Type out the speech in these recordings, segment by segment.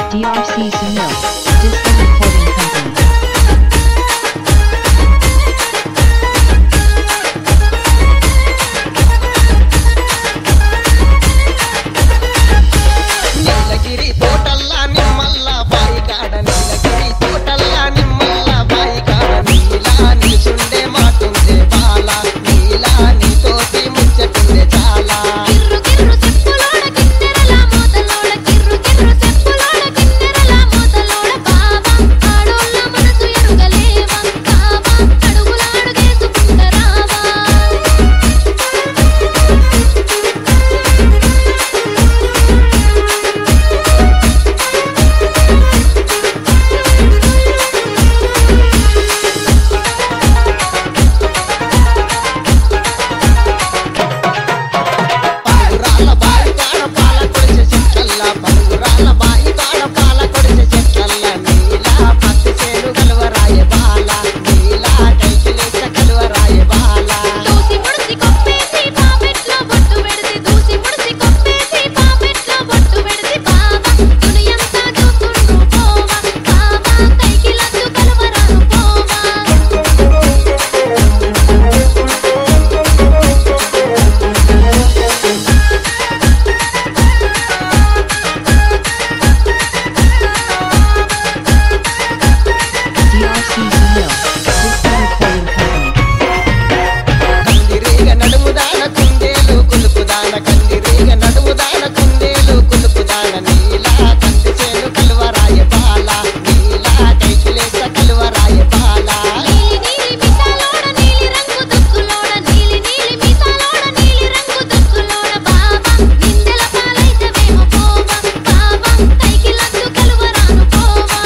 DRC Sunil, Disco Recording Company. నీలగిరి తోటల్లా నిమ్మల్ల బాయి కాడ నీలగిరి తోటల్లా నిమ్మల్ల బాయి కాడ నీలా నిలుచుండే మాటుండే బాల నీలా నీతోటి ముచ్చటుండే చాలా కిర్రు కిర్రు చెప్పులోడ కిన్నెరల మోతలోడ కిర్రు కిర్రు చెప్పులోడ కిన్నెరల మోతలోడ బాబా ఆడోళ్ళ మనసు ఎరుగలేవా బాబా అడుగుల అడుగేసుకుంటరావా పలుగురాల బాయి కాడ పాల కొడిసే చెట్లల్లా పలుగురాల బాయి కాడ పాల కొడిసే చెట్లల్లా నీలా పత్తి చేను కలువరాయ బాల నీలా కైకిలేస కలువరాయ బాల దూసి ముడిసి కొప్పేసి పాపెట్లో బొట్టు పెడిసి దూసి ముడిసి కొప్పేసి పాపెట్లో బొట్టు పెడిసి బాబా దునియంతా చూస్తుండ్రు పోవా బాబా కైకి లడ్డు కలవరాను పోవా DRC Sunil, Disco Recording Company. కందిరీగ నడుముదాన కుందేలు కులుకుదాన కందిరీగ నడుముదాన కుందేలు కులుకుదాన నీలా కంది చేను కలువరాయ బాల నీలా కైకిలేస కలువరాయ బాల నీలి నీలి మిసాలోడ నీలి రంగు దుక్కులోడ నీలి నీలి మిసాలోడ నీలి రంగు దుక్కులోడ బాబా నిందెల పాలైతవేమో పోవా బాబా కైకి లడ్డు కలువరాను పోవా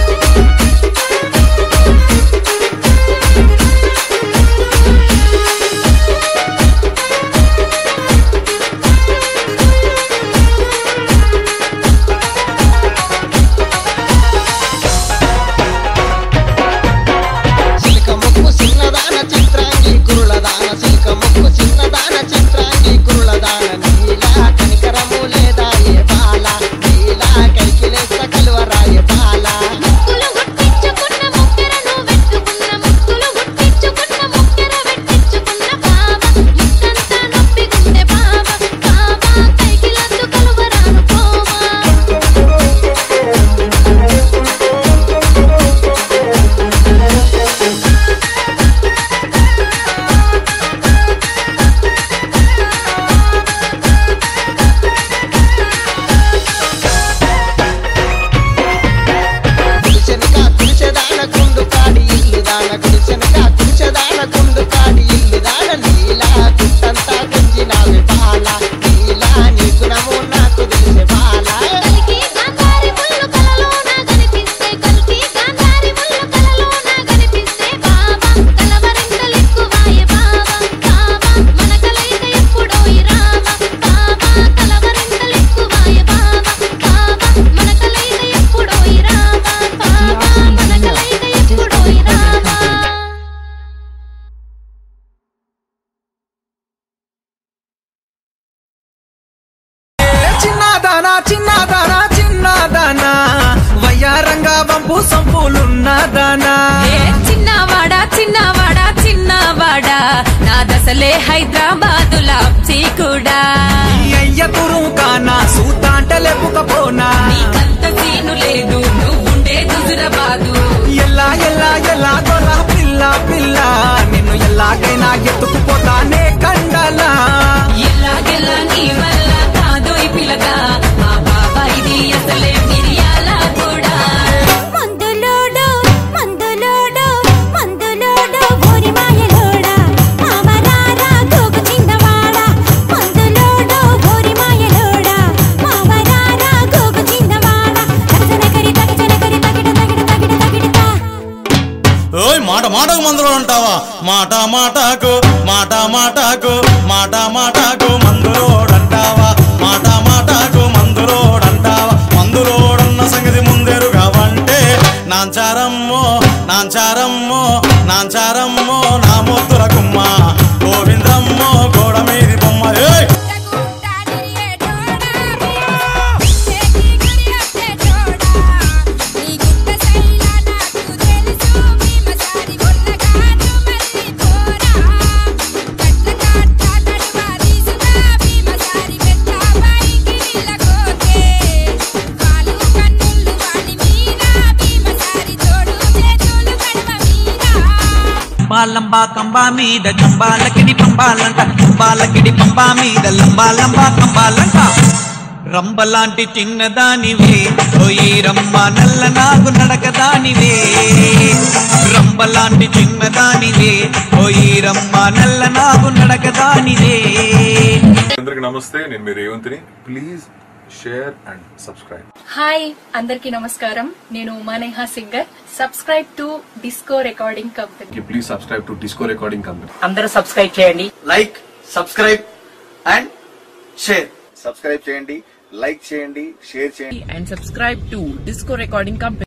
సిల్క ముక్కు చిన్నదాన చిత్రాంగి కురులదాన సిల్క ముక్కు చిన్నదాన చిత్రాంగి కురులదాన నీలా కనికరము లేదా ఏ బాల నీలా కైకిలేస కలువరాయ బాల ముక్కులు గుట్టించుకున్న ముక్కెరను వెట్టుకున్న ముక్కులు గుట్టించుకున్న ముక్కెర వెట్టించుకున్న బాబా ముక్కంతా నొప్పిగుండె బాబా బాబా కైకి లడ్డు కలువరాను పోవా గుడిసెనక గుడిసెదాన కుండు కాడి ఇల్లు దాన గుడిసెనక గుడిసెదాన కుండు కాడి ఇల్లు దాన నీలా గుట్టంతా గుంజినావి బాల నీలా నీ గుణము నాకు తెలిసే బాల కలికి గాంధారి ముల్లు కలలోన కనిపిస్తే కలికి గాంధారి ముల్లు కలలోన కనిపిస్తే బాబా కలవరింతలెక్కువాయే బాబా బాబా మన కలయిక ఎప్పుడో ఈ రావా బాబా కలవరింతలెక్కువాయే బాబా బాబా మన కలయిక ఎప్పుడో ఈ రావా బాబా మన కలయిక ఎప్పుడో ఈ రావా చిన్నదానా చిన్నదానా చిన్నదానా వయ్యారంగా వంపు సంపులున్నదానా ఏ చిన్నవాడా చిన్నవాడా చిన్నవాడా నా దశలే హైదరాబాదులా కూడా ఈ అయ్య తురుకానా సూతాంట లేపుకపోనా నీకంత సీను లేదు నువ్వుండే హుజురాబాదు ఎల్లా ఎల్లా ఎల్లా గొర్ర పిల్ల పిల్ల నిన్ను ఎల్లాగైనా ఎత్తుకుపోతానే కండలా ఎలాగెలా నీ వల్ల కాదోయ్ పిలగా మా బాబాయిది అసలే మిరియాల కూడా మందులోడు మందులోడు మందులోడు ఓరి మాయలోడా మామరారా గోగు చిన్నవాడా మందులోడు ఓరి మాయలోడా మామరారా గోగు చిన్నవాడా తగజన కరి తగజన కరి తగిడ తగిడ తగిడ తగిడతా ఓయ్ మాట మాటకు మందులో అంటావా మాట మాటకు మాట మాటకు మాట మాటకు మందులోడంటావా మాట మాటకు మందులోడంటావా మందులోడన్న సంగతి ముందెరుగావంటే నాంచారమ్మో నాంచారమ్మో నాంచారమ్మో నా ముద్దుల కుమ్మ గోవిందమ్మో గోడ మీది బొమ్మ ఏయ్ గుండా లంబా లంబా కంబా మీద చంబాలకిడి పంబాలంట చంబాలకిడి పంబా మీద లంబా లంబా కంబాలంట రంబలాంటి చిన్నదానివే ఓయి రమ్మ నల్ల నాగు నడకదానివే రంబలాంటి చిన్నదానివే ఓయి రమ్మ నల్ల నాగు నడకదానివే అందరికి నమస్తే నేను మీ రేవంత్ని please share and subscribe hi అందరికీ నమస్కారం నేను Umaneha singer subscribe to Disco recording company please subscribe to Disco recording company అందరూ సబ్స్క్రైబ్ చేయండి like subscribe and share subscribe చేయండి లైక్ చేయండి షేర్ చేయండి and subscribe to Disco recording company